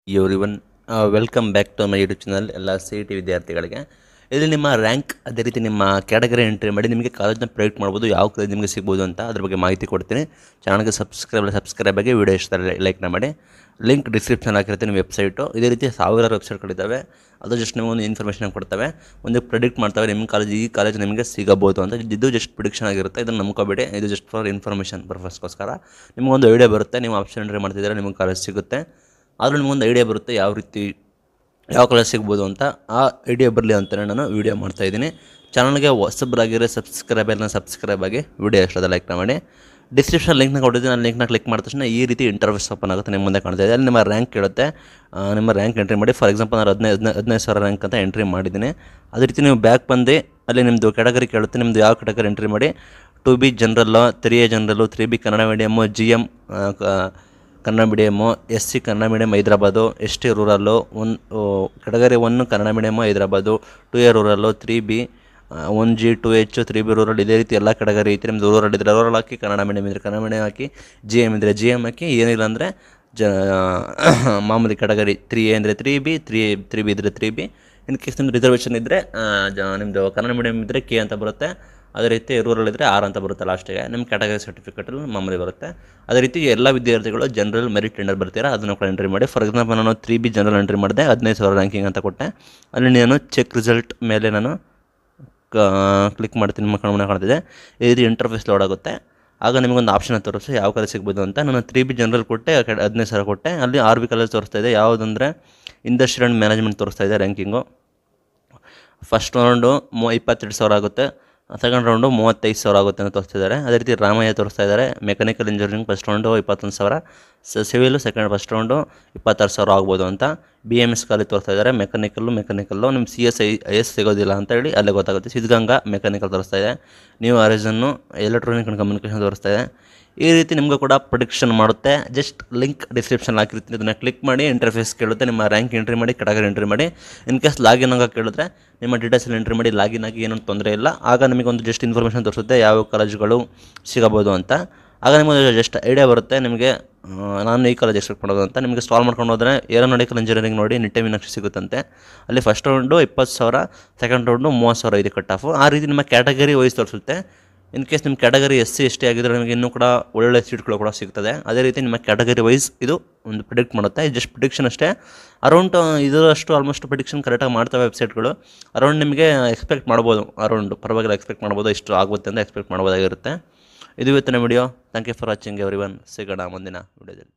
every everyone welcome back to my YouTube channel ಎಲ್ಲ C T ವಿದ್ಯಾರ್ಥಿಗಳಿಗೆ ಇಲ್ಲಿ ನಿಮ್ಮ ರ್ಯಾಂಕ್ ಅದೇ ರೀತಿ ನಿಮ್ಮ ಕ್ಯಾಟಗರಿ ಎಂಟ್ರಿ ಮಾಡಿ ನಿಮಗೆ ಕಾಲೇಜ್ನ ಪ್ರೊಡಕ್ಟ್ ಮಾಡ್ಬೋದು ಯಾವ ಕಾಲೇಜ್ ನಿಮಗೆ ಸಿಗ್ಬೋದು ಅಂತ ಅದ್ರ ಬಗ್ಗೆ ಮಾಹಿತಿ ಕೊಡ್ತೀನಿ ಚಾನಲ್ಗೆ ಸಬ್ಸ್ಕ್ರೈಬ್ ಸಬ್ಸ್ಕ್ರೈಬ್ ಆಗಿ ವಿಡಿಯೋ ಇಷ್ಟ ಲೈಕ್ನ ಮಾಡಿ ಲಿಂಕ್ ಡಿಸ್ಕ್ರಿಪ್ಷನ್ ಹಾಕಿರ್ತೀನಿ ವೆಬ್ಸೈಟು ಇದೇ ರೀತಿ ಸಾವಿರಾರು ವೆಬ್ಸೈಟ್ಗಳಿದ್ದಾವೆ ಅದು ಜಸ್ಟ್ ನಿಮಗೆ ಒಂದು ಇನ್ಫಾರ್ಮೇಷನ್ ಕೊಡ್ತವೆ ಒಂದು ಪ್ರಿಡಿಕ್ಟ್ ಮಾಡ್ತವೆ ನಿಮ್ಮ ಕಾಲೇಜ್ ಈ ಕಾಲೇಜ್ ನಿಮಗೆ ಸಿಗಬೋದು ಅಂತ ಇದು ಜಸ್ಟ್ ಪ್ರಿಡಿಕ್ಷನ್ ಆಗಿರುತ್ತೆ ಇದನ್ನು ನಂಬ್ಕೋಬೇಡಿ ಇದು ಜಸ್ಟ್ ಫಾರ್ ಇನ್ಫಾರ್ಮೇಷನ್ ಪರ್ಪಸ್ಗೋಸ್ಕರ ನಿಮಗೊಂದು ಐಡಿಯಾ ಬರುತ್ತೆ ನೀವು ಆಪ್ಷನ್ ಎಂಟ್ರಿ ಮಾಡ್ತಿದ್ದೀರಾ ನಿಮಗೆ ಕಾಲೇಜ್ ಸಿಗುತ್ತೆ ಆದರೂ ನಿಮಗೊಂದು ಐಡಿಯಾ ಬರುತ್ತೆ ಯಾವ ರೀತಿ ಯಾವ ಕಾಲೇಜ್ ಸಿಗ್ಬೋದು ಅಂತ ಆ ಐಡಿಯಾ ಬರಲಿ ಅಂತಲೇ ನಾನು ವೀಡಿಯೋ ಮಾಡ್ತಾಯಿದ್ದೀನಿ ಚಾನಲ್ಗೆ ಹೊಸಬ್ರಾಗಿರೋ ಸಬ್ಸ್ಕ್ರೈಬರ್ನ ಸಬ್ಸ್ಕ್ರೈಬ್ ಆಗಿ ವೀಡಿಯೋ ಎಷ್ಟದ ಲೈಕ್ನ ಮಾಡಿ ಡಿಸ್ಕ್ರಿಪ್ಷನ್ ಲಿಂಕ್ನ ಕೊಟ್ಟಿದ್ದೀನಿ ನಾನು ಲಿಂಕ್ನ ಕ್ಲಿಕ್ ಮಾಡಿದ ತಕ್ಷಣ ಈ ರೀತಿ ಇಂಟರ್ವ್ಯೂಸ್ ಓಪನ್ ಆಗುತ್ತೆ ನಿಮ್ಮ ಮುಂದೆ ಕಾಣ್ತಾ ಇದೆ ಅಲ್ಲಿ ನಿಮ್ಮ ರ್ಯಾಂಕ್ ಕೇಳುತ್ತೆ ಆ, ನಿಮ್ಮ ರ್ಯಾಂಕ್ ಎಂಟ್ರಿ ಮಾಡಿ ಫಾರ್ ಎಕ್ಸಾಂಪಲ್ ನಾನು ಹದಿನೈದು ಹದಿನೈದು ಹದಿನೈದು ಸಾವಿರ ರ್ಯಾಂಕ್ ಅಂತ ಎಂಟ್ರಿ ಮಾಡಿದ್ದೀನಿ ಅದೇ ರೀತಿ ನೀವು ಬ್ಯಾಕ್ ಬಂದು ಅಲ್ಲಿ ನಿಮ್ಮದು ಕ್ಯಾಟಗರಿ ಕೇಳುತ್ತೆ ನಿಮ್ಮದು ಯಾವ ಕ್ಯಾಟಗರಿ ಎಂಟ್ರಿ ಮಾಡಿ two B general three A general three B Kannada medium G M Kannada medium S C Kannada medium Hyderabad S T rural one category one Kannada medium Hyderabad two A rural three B one G two H three B rural ಇದೇ ರೀತಿ ಎಲ್ಲ category ಐತೆ ನಿಮ್ದು rural ಇದ್ದರೆ rural ಹಾಕಿ Kannada medium ಇದ್ದರೆ Kannada medium ಹಾಕಿ G M ಇದ್ದರೆ G M ಹಾಕಿ ಏನಿಲ್ಲ ಅಂದರೆ ಜ ಮಾಮೂಲಿ ಕೆಟಗರಿ ತ್ರೀ ಎ ಅಂದರೆ three B three three B ಇದ್ದರೆ ತ್ರೀ ಬಿ ಇನ್ ಕೇಸ್ ನಿಮ್ದು ರಿಸರ್ವೇಷನ್ ಇದ್ದರೆ ಜ ನಿಮ್ಮದು ಕನ್ನಡ ಮೀಡಿಯಮ್ ಇದ್ದರೆ ಕೆ ಅಂತ ಬರುತ್ತೆ ಅದೇ ರೀತಿ ರೂರಲ್ ಇದ್ದರೆ ಆರ್ ಅಂತ ಬರುತ್ತೆ ಲಾಸ್ಟಿಗೆ ನಿಮ್ಮ ಕ್ಯಾಟಗರಿ ಸರ್ಟಿಫಿಕೇಟಲ್ಲಿ ಮಾಮೂಲಿ ಬರುತ್ತೆ ಅದೇ ರೀತಿ ಎಲ್ಲ ವಿದ್ಯಾರ್ಥಿಗಳು ಜನರಲ್ ಮೆರಿಟ್ ಟೆಂಡರ್ ಬರ್ತೀರಾ ಅದನ್ನು ಕೂಡ ಎಂಟ್ರಿ ಮಾಡಿ ಫಾರ್ ಎಕ್ಸಾಂಪಲ್ ನಾನು ತ್ರೀ ಬಿ ಜನರಲ್ ಎಂಟ್ರಿ ಮಾಡಿದೆ ಹದಿನೈದು ಸಾವಿರ ರ್ಯಾಂಕಿಂಗ್ ಅಂತ ಕೊಟ್ಟೆ ಅಲ್ಲಿ ನಾನು ಚೆಕ್ ರಿಸಲ್ಟ್ ಮೇಲೆ ನಾನು ಕ್ಲಿಕ್ ಮಾಡ್ತೀನಿ ನಿಮ್ಮ ಕಣ್ಮನೆ ಕಾಣ್ತಿದೆ ಈ ರೀತಿ ಇಂಟರ್ಫೇಸ್ ಲೋಡ್ ಆಗುತ್ತೆ ಆಗ ನಿಮಗೊಂದು ಆಪ್ಷನ್ ತೋರಿಸಿ ಯಾವ ಕಾಲೇಜ್ ಸಿಗ್ಬೋದು ಅಂತ ನಾನು ತ್ರೀ ಬಿ ಜನರಲ್ ಕೊಟ್ಟೆ ಆ ಕಡೆ ಹದಿನೈದು ಸಾವಿರ ಕೊಟ್ಟೆ ಅಲ್ಲಿ ಆರ್ ಬಿ ಕಾಲೇಜ್ ತೋರಿಸ್ತಾ ಇದೆ ಯಾವುದಂದರೆ ಇಂಡಸ್ಟ್ರಿ ಆ್ಯಂಡ್ ಮ್ಯಾನೇಜ್ಮೆಂಟ್ ತೋರಿಸ್ತಾ ಇದೆ ರ್ಯಾಂಕಿಂಗು ಫಸ್ಟ್ ರೌಂಡು ಮೂ ಇಪ್ಪತ್ತೆರಡು ಸಾವಿರ ಆಗುತ್ತೆ ಸೆಕೆಂಡ್ ರೌಂಡು ಮೂವತ್ತೈದು ಸಾವಿರ ಆಗುತ್ತೆ ಅಂತ ತೋರಿಸ್ತಿದ್ದಾರೆ ಅದೇ ರೀತಿ ರಾಮಯ್ಯ ತೋರಿಸ್ತಾ ಇದ್ದಾರೆ ಮೆಕ್ಯಾನಿಕಲ್ ಇಂಜಿನಿಯರಿಂಗ್ ಫಸ್ಟ್ ರೌಂಡು ಇಪ್ಪತ್ತೊಂದು ಸಾವಿರ ಸಿವಿಲು ಸೆಕೆಂಡ್ ಫಸ್ಟ್ ರೌಂಡು ಇಪ್ಪತ್ತಾರು ಸಾವಿರ ಆಗ್ಬೋದು ಅಂತ ಬಿ ಎಮ್ ಎಸ್ ಕಾಲೇಜ್ ತೋರಿಸ್ತಾ ಇದ್ದಾರೆ ಮೆಕ್ಯಾನಿಕಲ್ಲು ಮೆಕ್ಯಾನಿಕಲ್ಲು ನಿಮ್ಮ C S I I S ಸಿಗೋದಿಲ್ಲ ಅಂತ ಹೇಳಿ ಅಲ್ಲೇ ಗೊತ್ತಾಗುತ್ತೆ ಸಿದ್ಧಗಂಗಾ ಮೆಕ್ಯಾನಿಕಲ್ ತೋರಿಸ್ತಾ ಇದೆ ನ್ಯೂ ಆರಿಸನ್ನು ಎಲೆಕ್ಟ್ರಾನಿಕ್ ಆ್ಯಂಡ್ ಕಮ್ಯುನಿಕೇಷನ್ ತೋರಿಸ್ತಾ ಇದೆ ಈ ರೀತಿ ನಿಮಗೂ ಕೂಡ ಪ್ರೊಡಿಕ್ಷನ್ ಮಾಡುತ್ತೆ ಜಸ್ಟ್ ಲಿಂಕ್ ಡಿಸ್ಕ್ರಿಪ್ಷನ್ ಹಾಕಿರ್ತೀನಿ ಅದನ್ನು ಕ್ಲಿಕ್ ಮಾಡಿ ಇಂಟರ್ಫೇಸ್ ಕೇಳುತ್ತೆ ನಿಮ್ಮ ರ್ಯಾಂಕ್ ಎಂಟ್ರಿ ಮಾಡಿ ಕೆಟಗರಿ ಎಂಟ್ರಿ ಮಾಡಿ ಇನ್ ಕೇಸ್ ಲಾಗಿನ್ ಆಗ ಕೇಳಿದ್ರೆ ನಿಮ್ಮ ಡೀಟೇಲ್ಸಲ್ಲಿ ಎಂಟ್ರಿ ಮಾಡಿ ಲಾಗಿನ್ ಆಗಿ ಏನೂ ತೊಂದರೆ ಇಲ್ಲ ಆಗ ನಿಮಗೆ ಒಂದು ಜಸ್ಟ್ ಇನ್ಫಾರ್ಮೇಷನ್ ತೋರಿಸುತ್ತೆ ಯಾವ ಕಾಲೇಜುಗಳು ಸಿಗಬೋದು ಅಂತ ಆಗ ನಿಮಗೆ ಜಸ್ಟ್ ಐಡಿಯಾ ಬರುತ್ತೆ ನಿಮಗೆ ಆ, ನಾನು ಈ ಕಾಲೇಜ್ ಎಕ್ಸ್ಪೆಕ್ಟ್ ಮಾಡೋದು ಅಂತ ನಿಮಗೆ ಸಾಲ್ವ್ ಮಾಡ್ಕೊಂಡು ಹೋದರೆ ಏರೋನಾಟಿಕಲ್ ಇಂಜಿನಿಯರಿಂಗ್ ನೋಡಿ ನಿಟ್ಟೆ ಮೀನಾಕ್ಷಿ ಸಿಗುತ್ತಂತೆ ಅಲ್ಲಿ ಫಸ್ಟ್ ರೌಂಡು ಇಪ್ಪತ್ತು ಸಾವಿರ ಸೆಕೆಂಡ್ ರೌಂಡು ಮೂವತ್ತು ಸಾವಿರ ಇದೆ ಕಟ್ ಆಫು ಆ ರೀತಿ ನಿಮ್ಮ ಕ್ಯಾಟಗರಿ ವೈಸ್ ತೋರಿಸುತ್ತೆ ಇನ್ ಕೇಸ್ ನಿಮ್ಮ category S C S T ಆಗಿದ್ರೆ ನಿಮಗೆ ಇನ್ನೂ ಕೂಡ ಒಳ್ಳೊಳ್ಳೆ ಸೀಟ್ಗಳು ಕೂಡ ಸಿಗ್ತದೆ ಅದೇ ರೀತಿ ನಿಮ್ಮ ಕ್ಯಾಟಗರಿ ವೈಸ್ ಇದು ಒಂದು ಪ್ರಿಡಿಕ್ಟ್ ಮಾಡುತ್ತೆ ಜಸ್ಟ್ ಪ್ರಿಡಿಕ್ಷನ್ ಅಷ್ಟೇ ಅರೌಂಡ್ ಇದರಷ್ಟು ಆಲ್ಮೋಸ್ಟ್ ಪ್ರಿಡಿಕ್ಷನ್ ಕರೆಕ್ಟಾಗಿ ಮಾಡ್ತವೆ ವೆಬ್ಸೈಟ್ಗಳು ಅರೌಂಡ್ ನಿಮಗೆ ಎಕ್ಸ್ಪೆಕ್ಟ್ ಮಾಡ್ಬೋದು ಅರೌಂಡ್ ಪರವಾಗಿಲ್ಲ ಎಕ್ಸ್ಪೆಕ್ಟ್ ಮಾಡ್ಬೋದು ಇಷ್ಟು ಆಗುತ್ತೆ ಅಂತ ಎಕ್ಸ್ಪೆಕ್ಟ್ ಮಾಡ್ಬೋದಾಗಿರುತ್ತೆ ಇದು ಇವತ್ತಿನ video thank you for watching everyone ಸಿಗೋಣ ಮುಂದಿನ ವಿಡಿಯೋದಲ್ಲಿ